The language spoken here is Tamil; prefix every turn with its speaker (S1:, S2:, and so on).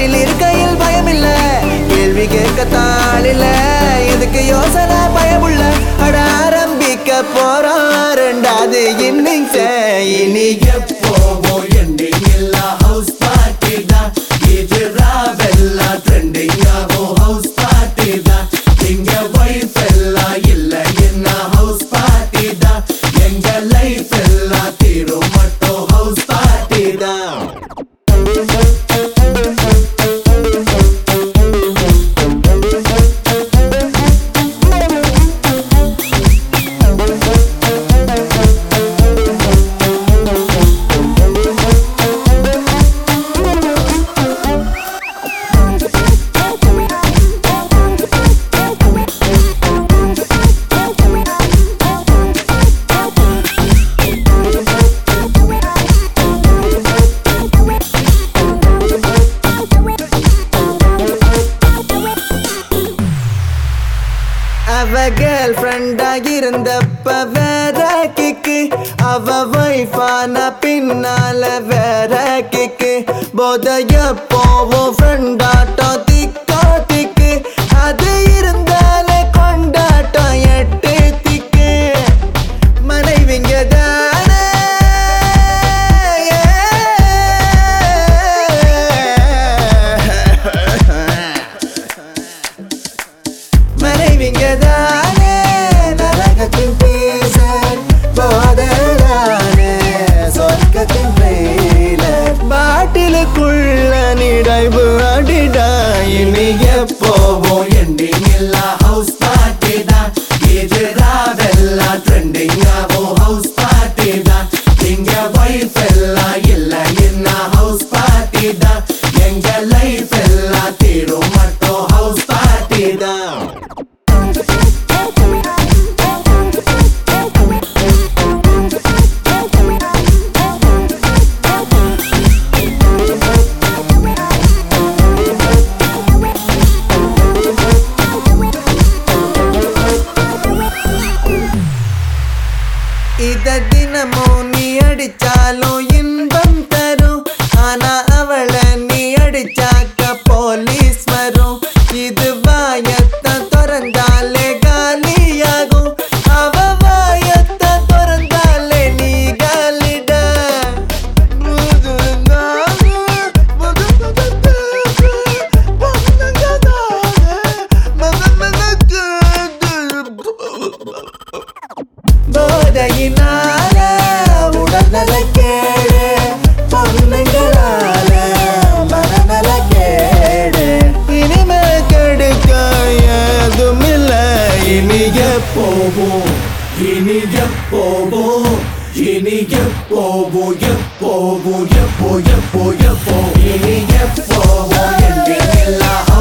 S1: வீட்டில் இருக்கையில் பயமில்ல கேள்வி கேட்கத்தான் இல்ல இதுக்கு யோசனை பயமுள்ள அட ஆரம்பிக்க போறோம் ரெண்டாவது இன்னிங்ஸ் இனி
S2: எப்போவோ எண்டிங் இல்ல ஹவுஸ் பார்ட்டி தான் இது ராவெல்லா ட்ரெண்டிங் ஆகும் ஹவுஸ் பார்ட்டி தான் இங்க வைஃப் எல்லாம் இல்ல என்ன ஹவுஸ் பார்ட்டி தான் எங்க லைஃப் எல்லாம் தீரும் மட்டும் ஹவுஸ் பார்ட்டி தான்
S1: அவ கேர்ள் ஃப்ரெண்டாக இருந்தப்ப வேற கிக்கு அவ வைஃபான பின்னால வேற கிக்கு போதைய போவோம் ஃப்ரெண்டாட்டம் திக்கா திக்கு அது இருந்தாலே கொண்டாட்டம் எட்டு திக்கு மனைவிங்க தானே மனைவிங்க தானே நரகத்தின் பேச போதலானே சொர்க்கத்தின் ட்ரெயிலர் பாட்டிலுக்குள்ள நிடைவு அடிடா இனி எப்போவோ
S2: எண்டிங் இல்ல ஹவுஸ் பார்ட்டி தான் இது ராவெல்லா ட்ரெண்டிங் ஆகும் ஹவுஸ் பார்ட்டி தான் இங்க வைஃப் எல்லாம் இல்ல என்ன ஹவுஸ் பார்ட்டி தான் எங்க லைஃப் எல்லாம் தீரும் மட்டும் ஹவுஸ் பார்ட்டி தான்
S1: இத தினமும் நீ அடிச்சாலும் இன்பம் தரும் ஆனா அவளை நீ அடிச்சாக்க போலீஸ் வரும் இது வாயத்தை திறந்தாலே காலியாகும் அவ வாயத்தை திறந்தாலே நீ காலிட போதையினால உடல்நல கேடு பொண்ணுங்களால மனநல கேடு இனிமே கெடுக்க ஏதும் இல்ல இனி
S2: எப்போவோ இனி எப்போவோ இனி எப்போவோ எப்போவோ எப்போ எப்போ எப்போ இனி எப்போவோ எண்டிங் இல்ல